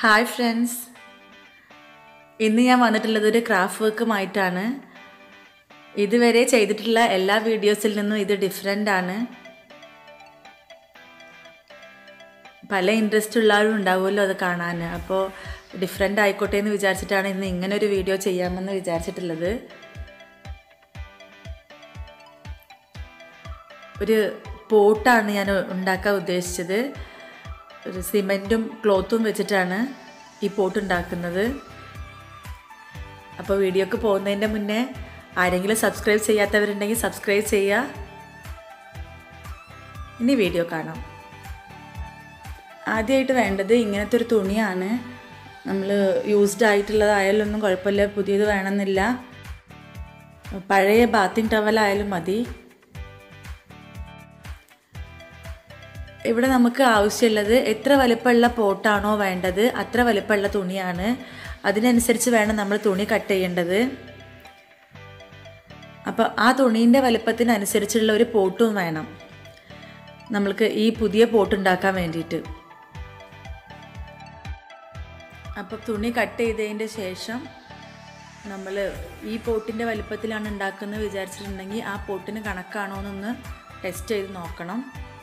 hi friends ഇന്ന് ഞാൻ വന്നിട്ടുള്ളത് ഒരു ക്രാഫ്റ്റ് വർക്കുമായിട്ടാണ് ഇതുവരെ ചെയ്തിട്ടുള്ള എല്ലാ വീഡിയോസിൽ നിന്നും ഇത് ഡിഫറെൻ്റ് ആണ് പല ഇൻട്രസ്റ്റ് ഉള്ളവരും ഉണ്ടാവുമല്ലോ അത് കാണാൻ അപ്പോൾ ഡിഫറെൻ്റ് ആയിക്കോട്ടെ എന്ന് വിചാരിച്ചിട്ടാണ് ഇന്ന് ഇങ്ങനെ ഒരു വീഡിയോ ചെയ്യാമെന്ന് വിചാരിച്ചിട്ടുള്ളത് ഒരു പോട്ടാണ് ഞാൻ ഉണ്ടാക്കാൻ ഉദ്ദേശിച്ചത് ഒരു സിമെൻറ്റും ക്ലോത്തും വെച്ചിട്ടാണ് ഈ പോട്ട് ഉണ്ടാക്കുന്നത് അപ്പോൾ വീഡിയോക്ക് പോകുന്നതിൻ്റെ മുന്നേ ആരെങ്കിലും സബ്സ്ക്രൈബ് ചെയ്യാത്തവരുണ്ടെങ്കിൽ സബ്സ്ക്രൈബ് ചെയ്യുക ഇനി വീഡിയോ കാണാം ആദ്യമായിട്ട് വേണ്ടത് ഇങ്ങനത്തെ ഒരു തുണിയാണ് നമ്മൾ യൂസ്ഡ് ആയിട്ടുള്ളതായാലൊന്നും കുഴപ്പമില്ല പുതിയത് വേണമെന്നില്ല പഴയ ബാത്തിങ് ടവലായാലും മതി ഇവിടെ നമുക്ക് ആവശ്യമുള്ളത് എത്ര വലിപ്പമുള്ള പോട്ടാണോ വേണ്ടത് അത്ര വലിപ്പമുള്ള തുണിയാണ് അതിനനുസരിച്ച് വേണം നമ്മൾ തുണി കട്ട് ചെയ്യേണ്ടത് അപ്പോൾ ആ തുണീൻ്റെ വലിപ്പത്തിനനുസരിച്ചുള്ള ഒരു പോട്ടും വേണം നമ്മൾക്ക് ഈ പുതിയ പോട്ട് ഉണ്ടാക്കാൻ വേണ്ടിയിട്ട് അപ്പോൾ തുണി കട്ട് ചെയ്തതിൻ്റെ ശേഷം നമ്മൾ ഈ പോട്ടിൻ്റെ വലിപ്പത്തിലാണ് ഉണ്ടാക്കുന്നത് വിചാരിച്ചിട്ടുണ്ടെങ്കിൽ ആ പോട്ടിന് കണക്കാണോ എന്നൊന്ന് ടെസ്റ്റ് ചെയ്ത് നോക്കണം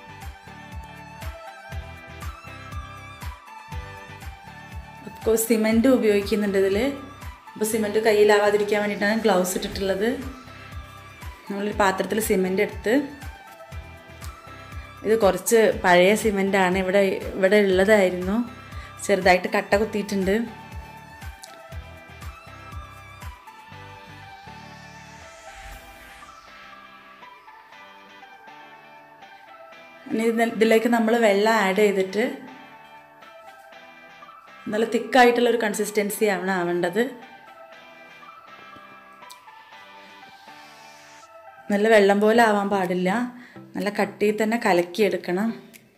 കോഴ്സ് സിമെൻറ്റ് ഉപയോഗിക്കുന്നുണ്ട് ഇതിൽ അപ്പോൾ സിമെൻറ്റ് കയ്യിലാവാതിരിക്കാൻ വേണ്ടിയിട്ടാണ് ഗ്ലൗസ് ഇട്ടിട്ടുള്ളത് നമ്മളൊരു പാത്രത്തിൽ സിമെൻറ്റ് എടുത്ത് ഇത് കുറച്ച് പഴയ സിമെൻറ്റാണ് ഇവിടെ ഇവിടെ ഉള്ളതായിരുന്നു ചെറുതായിട്ട് കട്ട കുത്തിയിട്ടുണ്ട് ഇനി ഇതിലേക്ക് നമ്മൾ വെള്ളം ആഡ് ചെയ്തിട്ട് നല്ല തിക്കായിട്ടുള്ള ഒരു കൺസിസ്റ്റൻസി ആണ് ആവേണ്ടത് നല്ല വെള്ളം പോലെ ആവാൻ പാടില്ല നല്ല കട്ടിയിൽ തന്നെ കലക്കിയെടുക്കണം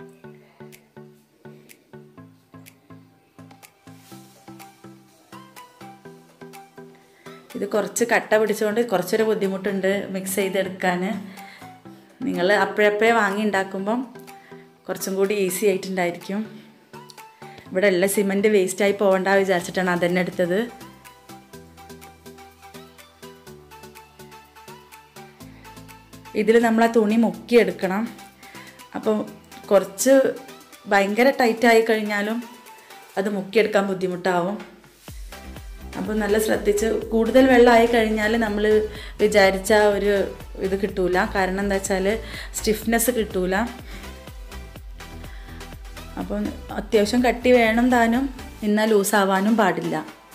ഇത് കുറച്ച് കട്ട പിടിച്ചുകൊണ്ട് കുറച്ചൊരു ബുദ്ധിമുട്ടുണ്ട് മിക്സ് ചെയ്തെടുക്കാൻ നിങ്ങൾ അപ്പോഴപ്പോഴേ വാങ്ങി ഉണ്ടാക്കുമ്പം കുറച്ചും കൂടി ഈസി ആയിട്ടുണ്ടായിരിക്കും ഇവിടെ ഉള്ള സിമൻറ്റ് വേസ്റ്റായി പോകണ്ട വിചാരിച്ചിട്ടാണ് അതന്നെ എടുത്തത് ഇതിൽ നമ്മൾ ആ തുണി മുക്കിയെടുക്കണം അപ്പം കുറച്ച് ഭയങ്കര ടൈറ്റായി കഴിഞ്ഞാലും അത് മുക്കിയെടുക്കാൻ ബുദ്ധിമുട്ടാവും അപ്പോൾ നല്ല ശ്രദ്ധിച്ച് കൂടുതൽ വെള്ളമായി കഴിഞ്ഞാൽ നമ്മൾ വിചാരിച്ച ഒരു ഇത് കിട്ടൂല കാരണം എന്താ വെച്ചാൽ സ്റ്റിഫ്നെസ് കിട്ടൂല അപ്പം അത്യാവശ്യം കട്ടി വേണം താനും എന്നാൽ ലൂസാവാനും പാടില്ല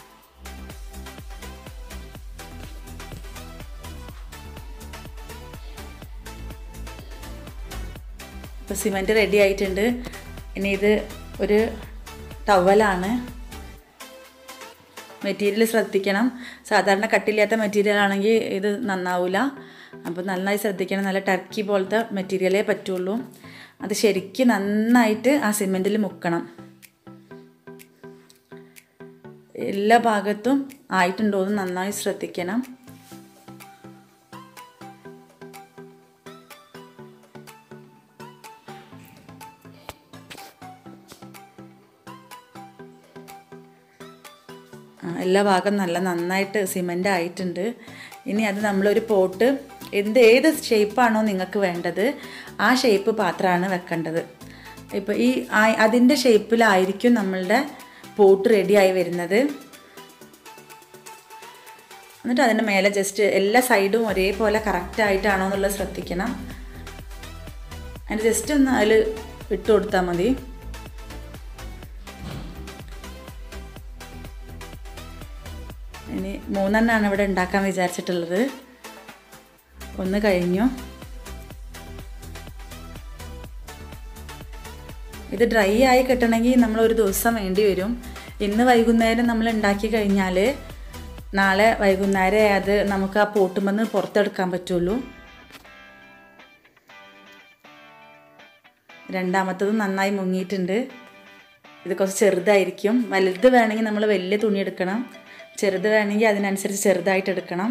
ഇപ്പോൾ സിമെൻറ്റ് റെഡി ആയിട്ടുണ്ട് ഇനി ഇത് ഒരു ടവലാണ് മെറ്റീരിയൽ ശ്രദ്ധിക്കണം സാധാരണ കട്ടില്ലാത്ത മെറ്റീരിയൽ ആണെങ്കിൽ ഇത് നന്നാവില്ല അപ്പോൾ നന്നായി ശ്രദ്ധിക്കണം നല്ല ടർക്കി പോലത്തെ മെറ്റീരിയലേ പറ്റുള്ളൂ അത് ശരിക്കും നന്നായിട്ട് ആ സിമെൻറ്റിൽ മുക്കണം എല്ലാ ഭാഗത്തും ആയിട്ടുണ്ടോ എന്ന് നന്നായി ശ്രദ്ധിക്കണം എല്ലാ ഭാഗം നല്ല നന്നായിട്ട് സിമെൻ്റ് ആയിട്ടുണ്ട് ഇനി അത് നമ്മളൊരു പോട്ട് എന്ത് ഏത് ഷേപ്പാണോ നിങ്ങൾക്ക് വേണ്ടത് ആ ഷേപ്പ് പാത്രമാണ് വെക്കേണ്ടത് ഇപ്പോൾ ഈ അതിൻ്റെ ഷേപ്പിലായിരിക്കും നമ്മളുടെ പോട്ട് റെഡിയായി വരുന്നത് എന്നിട്ട് അതിൻ്റെ മേലെ ജസ്റ്റ് എല്ലാ സൈഡും ഒരേപോലെ കറക്റ്റ് ആയിട്ടാണോ എന്നുള്ളത് ശ്രദ്ധിക്കണം അതിൻ്റെ ജസ്റ്റ് ഒന്ന് അതിൽ ഇട്ട് കൊടുത്താൽ മതി ഇനി മൂന്നെണ്ണമാണ് ഇവിടെ ഉണ്ടാക്കാൻ വിചാരിച്ചിട്ടുള്ളത് ഒന്ന് കഴിഞ്ഞു ഇത് ഡ്രൈ ആയി കിട്ടണമെങ്കിൽ നമ്മൾ ഒരു ദിവസം വേണ്ടി വരും ഇന്ന് വൈകുന്നേരം നമ്മൾ ഉണ്ടാക്കി കഴിഞ്ഞാൽ നാളെ വൈകുന്നേരം അത് നമുക്ക് ആ പോട്ടുമെന്ന് പുറത്തെടുക്കാൻ പറ്റുള്ളൂ രണ്ടാമത്തത് നന്നായി മുങ്ങിയിട്ടുണ്ട് ഇത് കുറച്ച് ചെറുതായിരിക്കും വലുത് വേണമെങ്കിൽ നമ്മൾ വലിയ തുണി എടുക്കണം ചെറുത് വേണമെങ്കിൽ അതിനനുസരിച്ച് ചെറുതായിട്ട് എടുക്കണം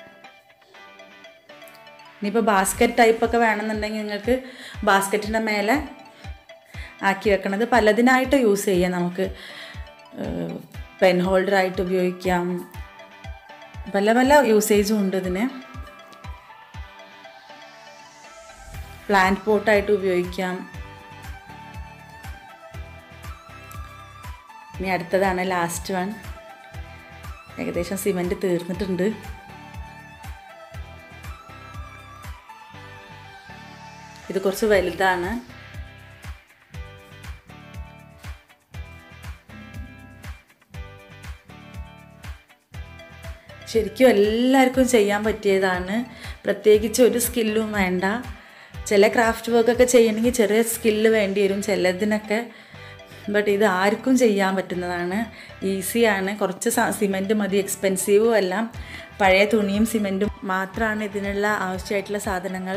ഇനിയിപ്പോൾ ബാസ്ക്കറ്റ് ടൈപ്പൊക്കെ വേണമെന്നുണ്ടെങ്കിൽ നിങ്ങൾക്ക് ബാസ്ക്കറ്റിൻ്റെ മേലെ ആക്കി വെക്കണത് പലതിനായിട്ട് യൂസ് ചെയ്യാം നമുക്ക് പെൻ ഹോൾഡറായിട്ട് ഉപയോഗിക്കാം പല പല യൂസേജും ഉണ്ട് ഇതിന് പ്ലാന്റ് പോട്ടായിട്ട് ഉപയോഗിക്കാം ഇനി അടുത്തതാണ് ലാസ്റ്റ് വൺ ഏകദേശം സിമൻറ്റ് തീർന്നിട്ടുണ്ട് ഇത് കുറച്ച് വലുതാണ് ശരിക്കും എല്ലാവർക്കും ചെയ്യാൻ പറ്റിയതാണ് പ്രത്യേകിച്ച് ഒരു സ്കില്ലും വേണ്ട ചില ക്രാഫ്റ്റ് വർക്കൊക്കെ ചെയ്യണമെങ്കിൽ ചെറിയ സ്കില്ല് വേണ്ടി വരും ചിലതിനൊക്കെ ബട്ട് ഇത് ആർക്കും ചെയ്യാൻ പറ്റുന്നതാണ് ഈസിയാണ് കുറച്ച് സിമെൻറ്റ് മതി എക്സ്പെൻസീവും അല്ല പഴയ തുണിയും സിമെൻറ്റും മാത്രമാണ് ഇതിനുള്ള ആവശ്യമായിട്ടുള്ള സാധനങ്ങൾ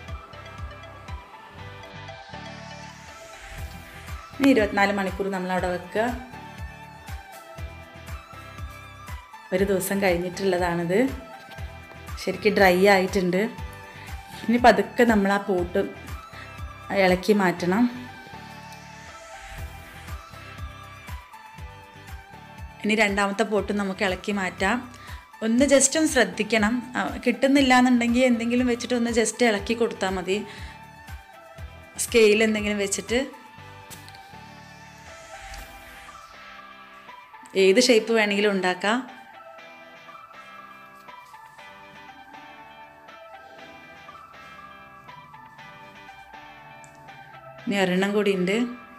ഇനി ഇരുപത്തിനാല് മണിക്കൂർ നമ്മളവിടെ വെക്കുക ഒരു ദിവസം കഴിഞ്ഞിട്ടുള്ളതാണിത് ശരിക്കും ഡ്രൈ ആയിട്ടുണ്ട് ഇനി പതുക്കെ നമ്മൾ ആ പോട്ട് ഇളക്കി മാറ്റണം ഇനി രണ്ടാമത്തെ പോട്ട് നമുക്ക് ഇളക്കി മാറ്റാം ഒന്ന് ജസ്റ്റ് ഒന്ന് ശ്രദ്ധിക്കണം കിട്ടുന്നില്ല എന്നുണ്ടെങ്കിൽ എന്തെങ്കിലും വെച്ചിട്ട് ഒന്ന് ജസ്റ്റ് ഇളക്കി കൊടുത്താൽ മതി സ്കെയിൽ എന്തെങ്കിലും വെച്ചിട്ട് ഏത് ഷേപ്പ് വേണമെങ്കിലും ഉണ്ടാക്കാം ഇനി ഒരെണ്ണം കൂടി ഉണ്ട്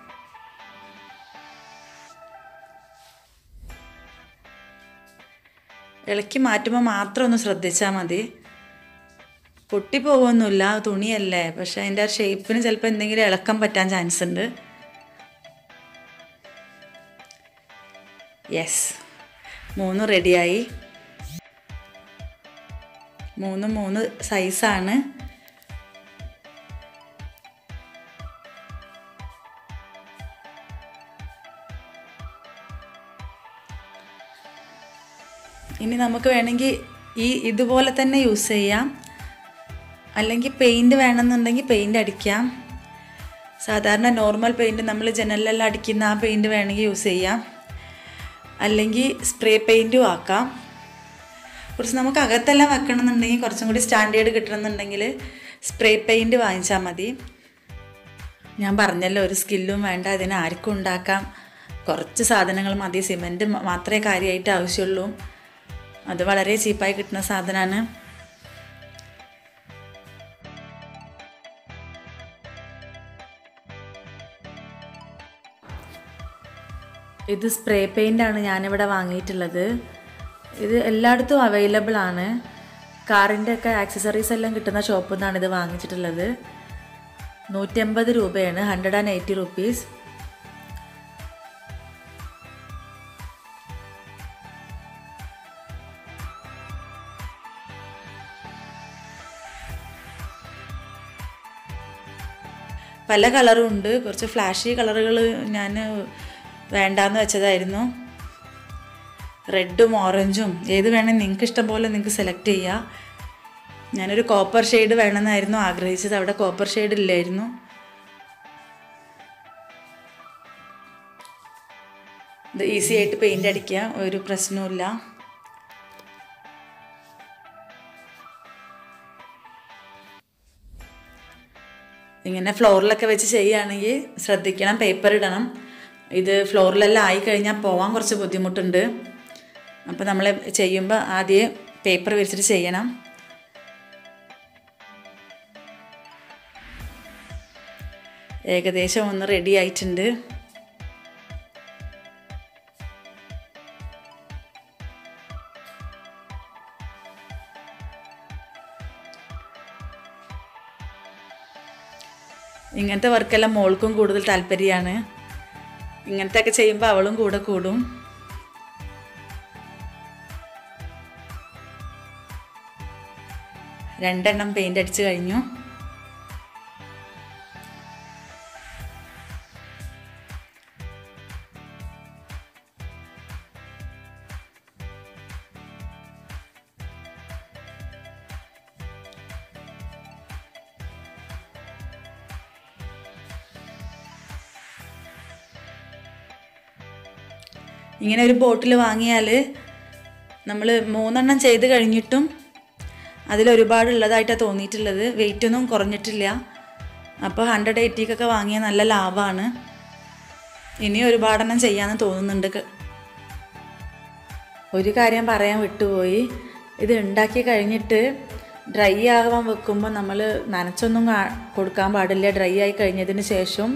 ഇളക്കി മാറ്റുമ്പോൾ മാത്രം ഒന്ന് ശ്രദ്ധിച്ചാൽ മതി പൊട്ടിപ്പോകൊന്നുമില്ല തുണിയല്ലേ പക്ഷെ അതിൻ്റെ ആ ഷേപ്പിന് ചിലപ്പോൾ എന്തെങ്കിലും ഇളക്കം പറ്റാൻ ചാൻസ് ഉണ്ട് യെസ് മൂന്നും റെഡിയായി മൂന്നും മൂന്ന് സൈസാണ് ഇനി നമുക്ക് വേണമെങ്കിൽ ഈ ഇതുപോലെ തന്നെ യൂസ് ചെയ്യാം അല്ലെങ്കിൽ പെയിൻറ് വേണമെന്നുണ്ടെങ്കിൽ പെയിൻറ് അടിക്കാം സാധാരണ നോർമൽ പെയിൻറ് നമ്മൾ ജനലിലെല്ലാം അടിക്കുന്ന ആ പെയിൻറ് വേണമെങ്കിൽ യൂസ് ചെയ്യാം അല്ലെങ്കിൽ സ്പ്രേ പെയിൻറ്റും ആക്കാം കുറച്ച് നമുക്ക് അകത്തെല്ലാം വെക്കണമെന്നുണ്ടെങ്കിൽ കുറച്ചും കൂടി സ്റ്റാൻഡേർഡ് കിട്ടണമെന്നുണ്ടെങ്കിൽ സ്പ്രേ പെയിൻറ് വാങ്ങിച്ചാൽ മതി ഞാൻ പറഞ്ഞല്ലോ ഒരു സ്കില്ലും വേണ്ട അതിന് ആർക്കും ഉണ്ടാക്കാം കുറച്ച് സാധനങ്ങൾ മതി സിമെൻറ്റ് മാത്രമേ കാര്യമായിട്ട് ആവശ്യമുള്ളൂ അത് വളരെ ചീപ്പായി കിട്ടുന്ന സാധനമാണ് ഇത് സ്പ്രേ പെയിൻ്റാണ് ഞാനിവിടെ വാങ്ങിയിട്ടുള്ളത് ഇത് എല്ലായിടത്തും അവൈലബിൾ ആണ് കാറിൻ്റെ ഒക്കെ ആക്സസറീസ് എല്ലാം കിട്ടുന്ന ഷോപ്പിൽ നിന്നാണ് ഇത് വാങ്ങിച്ചിട്ടുള്ളത് നൂറ്റമ്പത് രൂപയാണ് ഹൺഡ്രഡ് ആൻഡ് എയ്റ്റി റുപ്പീസ് പല കളറും ഉണ്ട് കുറച്ച് ഫ്ലാഷി കളറുകൾ ഞാൻ വേണ്ടാന്ന് വെച്ചതായിരുന്നു റെഡും ഓറഞ്ചും ഏത് വേണമെങ്കിൽ നിങ്ങൾക്ക് ഇഷ്ടം പോലെ നിങ്ങൾക്ക് സെലക്ട് ചെയ്യാം ഞാനൊരു കോപ്പർ ഷെയ്ഡ് വേണമെന്നായിരുന്നു ആഗ്രഹിച്ചത് അവിടെ കോപ്പർ ഷെയ്ഡ് ഇല്ലായിരുന്നു ഇത് ഈസി ആയിട്ട് പെയിൻ്റ് അടിക്കുക ഒരു പ്രശ്നവുമില്ല ഇങ്ങനെ ഫ്ലോറിലൊക്കെ വെച്ച് ചെയ്യുകയാണെങ്കിൽ ശ്രദ്ധിക്കണം പേപ്പർ ഇടണം ഇത് ഫ്ലോറിലെല്ലാം ആയി കഴിഞ്ഞാൽ പോകാൻ കുറച്ച് ബുദ്ധിമുട്ടുണ്ട് അപ്പോൾ നമ്മൾ ചെയ്യുമ്പോൾ ആദ്യം പേപ്പർ വിരിച്ചിട്ട് ചെയ്യണം ഏകദേശം ഒന്ന് റെഡി ആയിട്ടുണ്ട് ഇങ്ങനത്തെ വർക്കെല്ലാം മോൾക്കും കൂടുതൽ താല്പര്യമാണ് ഇങ്ങനത്തെ ഒക്കെ ചെയ്യുമ്പോൾ അവളും കൂടെ കൂടും രണ്ടെണ്ണം പെയിൻ്റ് അടിച്ച് കഴിഞ്ഞു ഇങ്ങനെ ഒരു ബോട്ടിൽ വാങ്ങിയാൽ നമ്മൾ മൂന്നെണ്ണം ചെയ്ത് കഴിഞ്ഞിട്ടും അതിലൊരുപാട് ഉള്ളതായിട്ടാണ് തോന്നിയിട്ടുള്ളത് വെയിറ്റ് ഒന്നും കുറഞ്ഞിട്ടില്ല അപ്പോൾ ഹൺഡ്രഡ് എയ്റ്റിക്കൊക്കെ വാങ്ങിയ നല്ല ലാഭമാണ് ഇനി ഒരുപാടെണ്ണം ചെയ്യാമെന്ന് തോന്നുന്നുണ്ട് ക- ഒരു കാര്യം പറയാൻ വിട്ടുപോയി ഇത് ഉണ്ടാക്കി കഴിഞ്ഞിട്ട് ഡ്രൈ ആകാൻ വെക്കുമ്പോൾ നമ്മൾ നനച്ചൊന്നും കാ- കൊടുക്കാൻ പാടില്ല ഡ്രൈ ആയി കഴിഞ്ഞതിന് ശേഷം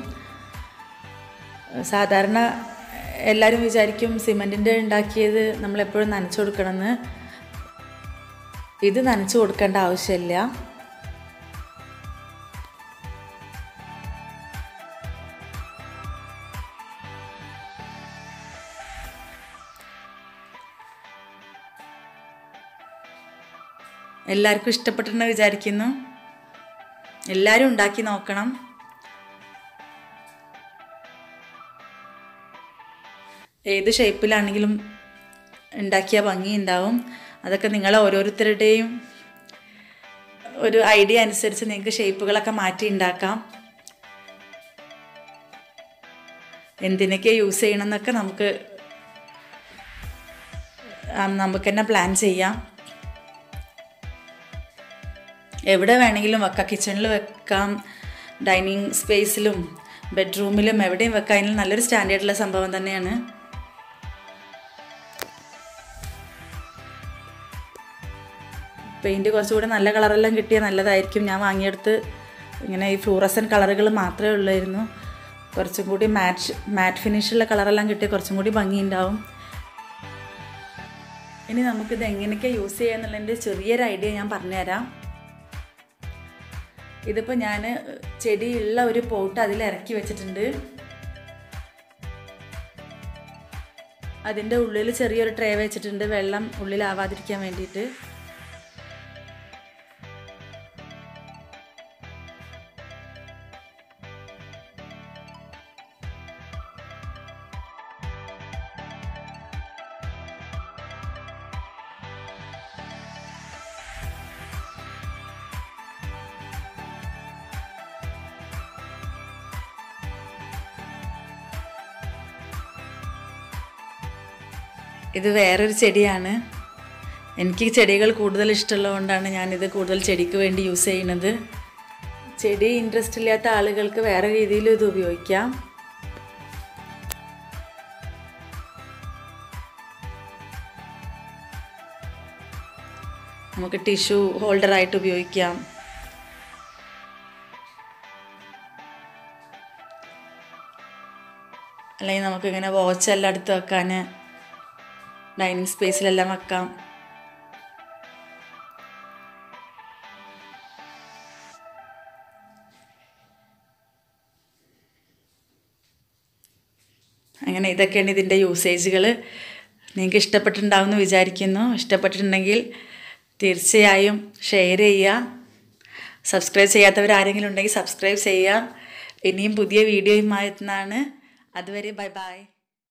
സാധാരണ എല്ലാവരും വിചാരിക്കും സിമൻറ്റിൻ്റെ ഉണ്ടാക്കിയത് നമ്മളെപ്പോഴും നനച്ചു കൊടുക്കണമെന്ന് ഇത് നനച്ചു കൊടുക്കേണ്ട ആവശ്യമില്ല എല്ലാവർക്കും ഇഷ്ടപ്പെട്ടെന്ന് വിചാരിക്കുന്നു എല്ലാവരും ഉണ്ടാക്കി നോക്കണം ഏത് ഷേപ്പിലാണെങ്കിലും ഉണ്ടാക്കിയ ഭംഗി ഉണ്ടാവും അതൊക്കെ നിങ്ങൾ ഓരോരുത്തരുടെയും ഒരു ഐഡിയ അനുസരിച്ച് നിങ്ങൾക്ക് ഷേപ്പുകളൊക്കെ മാറ്റി ഉണ്ടാക്കാം എന്തിനൊക്കെ യൂസ് ചെയ്യണം എന്നൊക്കെ നമുക്ക് ആ, നമുക്ക് തന്നെ പ്ലാൻ ചെയ്യാം എവിടെ വേണമെങ്കിലും വെക്കാം കിച്ചണിൽ വെക്കാം ഡൈനിങ് സ്പേസിലും ബെഡ്റൂമിലും എവിടെയും വെക്കാം അതിന് നല്ലൊരു സ്റ്റാൻഡേർഡുള്ള സംഭവം തന്നെയാണ് പെയിൻറ്റ് കുറച്ചുകൂടെ നല്ല കളറെല്ലാം കിട്ടിയാൽ നല്ലതായിരിക്കും ഞാൻ വാങ്ങിയെടുത്ത് ഇങ്ങനെ ഈ ഫ്ലൂറസൻ കളറുകൾ മാത്രമേ ഉള്ളായിരുന്നു കുറച്ചും കൂടി മാറ്റ് മാറ്റ് ഫിനിഷുള്ള കളറെല്ലാം കിട്ടിയാൽ കുറച്ചും കൂടി ഭംഗിയുണ്ടാവും ഇനി നമുക്കിത് എങ്ങനെയൊക്കെ യൂസ് ചെയ്യാന്നുള്ളതിൻ്റെ ചെറിയൊരു ഐഡിയ ഞാൻ പറഞ്ഞുതരാം ഇതിപ്പോൾ ഞാൻ ചെടിയുള്ള ഒരു പോട്ട് അതിൽ ഇറക്കി വെച്ചിട്ടുണ്ട് അതിൻ്റെ ഉള്ളിൽ ചെറിയൊരു ട്രേ വെച്ചിട്ടുണ്ട് വെള്ളം ഉള്ളിലാവാതിരിക്കാൻ വേണ്ടിയിട്ട് ഇത് വേറൊരു ചെടിയാണ് എനിക്ക് ചെടികൾ കൂടുതൽ ഇഷ്ടമുള്ളതുകൊണ്ടാണ് ഞാനിത് കൂടുതൽ ചെടിക്ക് വേണ്ടി യൂസ് ചെയ്യുന്നത് ചെടി ഇൻട്രസ്റ്റ് ഇല്ലാത്ത ആളുകൾക്ക് വേറെ രീതിയിലും ഇത് ഉപയോഗിക്കാം നമുക്ക് ടിഷ്യൂ ഹോൾഡറായിട്ട് ഉപയോഗിക്കാം അല്ലെങ്കിൽ നമുക്കിങ്ങനെ വാച്ചെല്ലാം എടുത്ത് വെക്കാൻ ഡൈനിങ് സ്പേസിലെല്ലാം വെക്കാം അങ്ങനെ ഇതൊക്കെയാണ് ഇതിൻ്റെ യൂസേജുകൾ നിങ്ങൾക്ക് ഇഷ്ടപ്പെട്ടിട്ടുണ്ടാവുമെന്ന് വിചാരിക്കുന്നു ഇഷ്ടപ്പെട്ടിട്ടുണ്ടെങ്കിൽ തീർച്ചയായും ഷെയർ ചെയ്യുക സബ്സ്ക്രൈബ് ചെയ്യാത്തവർ ആരെങ്കിലും ഉണ്ടെങ്കിൽ സബ്സ്ക്രൈബ് ചെയ്യുക ഇനിയും പുതിയ വീഡിയോയുമായി എത്തുന്നതാണ് അതുവരെ ബൈ ബൈ